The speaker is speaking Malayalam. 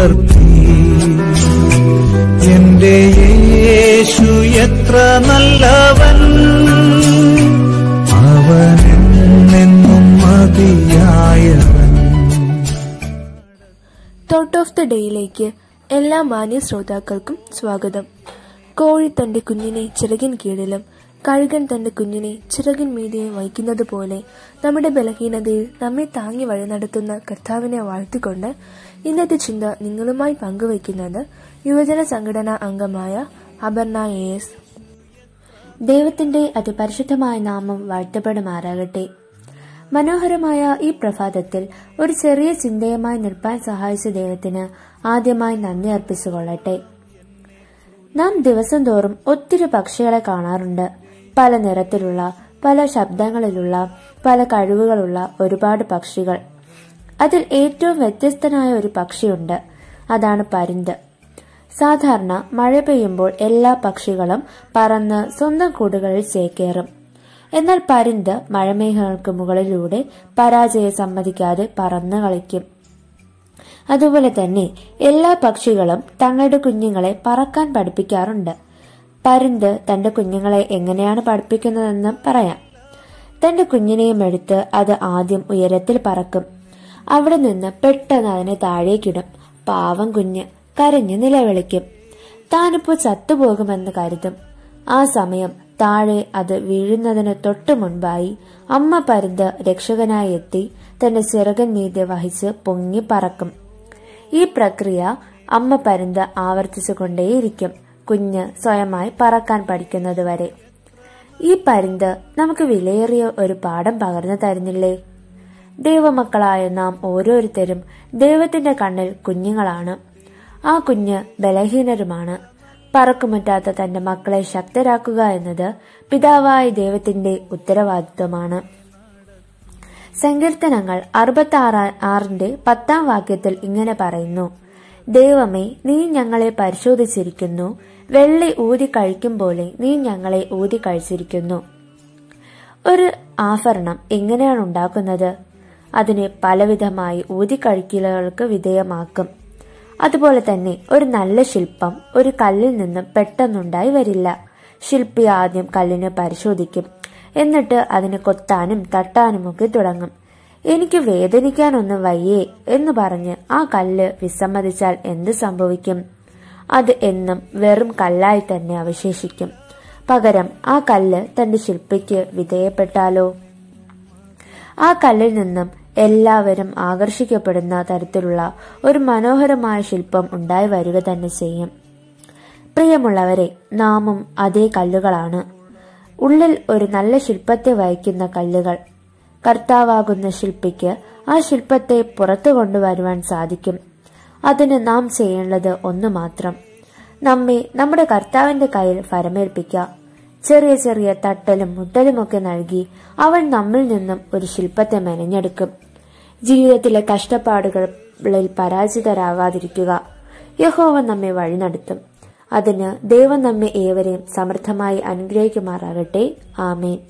ഉയർത്തി എന്റെ യേശു എത്ര നല്ലവൻ അവനെന്നും മതിയായവൻ തോട്ട് ഓഫ് ദ ഡേയിലേക്ക് എല്ലാ മാന്യ ശ്രോതാക്കൾക്കും സ്വാഗതം കോഴി തന്റെ കുഞ്ഞിനെ ചിറകിൻ കീഴിലും കഴുകൻ തന്റെ കുഞ്ഞിനെ ചിറകിൻ മീതിയെ വഹിക്കുന്നത് പോലെ നമ്മുടെ ബലഹീനതയിൽ നമ്മെ താങ്ങി വഴി നടത്തുന്ന കർത്താവിനെ വാഴ്ത്തിക്കൊണ്ട് ഇന്നത്തെ ചിന്ത നിങ്ങളുമായി പങ്കുവയ്ക്കുന്നത് യുവജന സംഘടനാ അംഗമായ അപർണ എ എസ് ദൈവത്തിന്റെ അതിപരിശുദ്ധമായ നാമം വാഴ്ത്തപ്പെടുമാറാകട്ടെ മനോഹരമായ ഈ പ്രഭാതത്തിൽ ഒരു ചെറിയ ചിന്തയുമായി നിൽപ്പാൻ സഹായിച്ച ദൈവത്തിന് ആദ്യമായി നന്ദി അർപ്പിച്ചുകൊള്ളട്ടെ നാം ദിവസം തോറും ഒത്തിരി പക്ഷികളെ കാണാറുണ്ട് പല നിറത്തിലുള്ള പല ശബ്ദങ്ങളിലുള്ള പല കഴിവുകളുള്ള ഒരുപാട് പക്ഷികൾ അതിൽ ഏറ്റവും വ്യത്യസ്തനായ ഒരു പക്ഷിയുണ്ട് അതാണ് പരുന്ത് സാധാരണ മഴ പെയ്യുമ്പോൾ എല്ലാ പക്ഷികളും പറന്ന് സ്വന്തം കൂടുകളിൽ ചേക്കേറും എന്നാൽ പരുന്ത് മഴമേഘങ്ങൾക്ക് മുകളിലൂടെ പരാജയം സമ്മതിക്കാതെ പറന്ന് കളിക്കും അതുപോലെ തന്നെ എല്ലാ പക്ഷികളും തങ്ങളുടെ കുഞ്ഞുങ്ങളെ പറക്കാൻ പഠിപ്പിക്കാറുണ്ട് പരുന്ത് തന്റെ കുഞ്ഞുങ്ങളെ എങ്ങനെയാണ് പഠിപ്പിക്കുന്നതെന്ന് പറയാം തന്റെ കുഞ്ഞിനെയും എടുത്ത് അത് ആദ്യം ഉയരത്തിൽ പറക്കും അവിടെ നിന്ന് പെട്ടെന്ന് അതിനെ താഴേക്കിടും പാവം കുഞ്ഞ് കരഞ്ഞു നിലവിളിക്കും താനിപ്പോ ചത്തുപോകുമെന്ന് കരുതും ആ സമയം താഴെ അത് വീഴുന്നതിന് തൊട്ടു മുൻപായി അമ്മ പരുന്ത് രക്ഷകനായി എത്തി തന്റെ ചിറകൻ മീതെ വഹിച്ച് പൊങ്ങി പറക്കും ഈ പ്രക്രിയ അമ്മ പരുന്ത് ആവർത്തിച്ചുകൊണ്ടേയിരിക്കും കുഞ്ഞ് സ്വയമായി പറക്കാൻ പഠിക്കുന്നതുവരെ ഈ പരുന്ത് നമുക്ക് വിലയേറിയ ഒരു പാഠം പകർന്നു തരുന്നില്ലേ ദൈവമക്കളായ നാം ഓരോരുത്തരും ദൈവത്തിന്റെ കണ്ണിൽ കുഞ്ഞുങ്ങളാണ് ആ കുഞ്ഞ് ബലഹീനരുമാണ് പറക്കുമുറ്റാത്ത തന്റെ മക്കളെ ശക്തരാക്കുക എന്നത് പിതാവായ ദൈവത്തിന്റെ ഉത്തരവാദിത്വമാണ് സങ്കീർത്തനങ്ങൾ അറുപത്തി ആറിന്റെ പത്താം വാക്യത്തിൽ ഇങ്ങനെ പറയുന്നു ദൈവമേ നീ ഞങ്ങളെ പരിശോധിച്ചിരിക്കുന്നു വെള്ളി ഊതി കഴിക്കും പോലെ നീ ഞങ്ങളെ ഊതി കഴിച്ചിരിക്കുന്നു ഒരു ആഭരണം എങ്ങനെയാണ് ഉണ്ടാക്കുന്നത് അതിനെ പലവിധമായി ഊതിക്കഴിക്കലുകൾക്ക് വിധേയമാക്കും അതുപോലെ തന്നെ ഒരു നല്ല ശില്പം ഒരു കല്ലിൽ നിന്നും പെട്ടെന്നുണ്ടായി വരില്ല ശില്പി ആദ്യം കല്ലിനെ പരിശോധിക്കും എന്നിട്ട് അതിനെ കൊത്താനും തട്ടാനുമൊക്കെ തുടങ്ങും എനിക്ക് വേദനിക്കാനൊന്നും വയ്യേ എന്ന് പറഞ്ഞ് ആ കല്ല് വിസമ്മതിച്ചാൽ എന്ത് സംഭവിക്കും അത് എന്നും വെറും കല്ലായി തന്നെ അവശേഷിക്കും പകരം ആ കല്ല് തന്റെ ശില്പിക്ക് വിധേയപ്പെട്ടാലോ ആ കല്ലിൽ നിന്നും എല്ലാവരും ആകർഷിക്കപ്പെടുന്ന തരത്തിലുള്ള ഒരു മനോഹരമായ ശില്പം ഉണ്ടായി വരിക തന്നെ ചെയ്യും പ്രിയമുള്ളവരെ നാമും അതേ കല്ലുകളാണ് ഉള്ളിൽ ഒരു നല്ല ശില്പത്തെ വഹിക്കുന്ന കല്ലുകൾ കർത്താവാകുന്ന ശില്പിക്ക് ആ ശില്പത്തെ പുറത്തു കൊണ്ടുവരുവാൻ സാധിക്കും അതിന് നാം ചെയ്യേണ്ടത് ഒന്നു മാത്രം നമ്മെ നമ്മുടെ കർത്താവിന്റെ കയ്യിൽ ഫരമേൽപ്പിക്കുക ചെറിയ ചെറിയ തട്ടലും മുട്ടലുമൊക്കെ നൽകി അവൻ നമ്മിൽ നിന്നും ഒരു ശില്പത്തെ മെനഞ്ഞെടുക്കും ജീവിതത്തിലെ കഷ്ടപ്പാടുകളിൽ പരാജിതരാവാതിരിക്കുക യഹോവ നമ്മെ വഴി നടത്തും അതിന് ദൈവം നമ്മെ ഏവരെയും സമൃദ്ധമായി അനുഗ്രഹിക്കുമാറാകട്ടെ ആമേൻ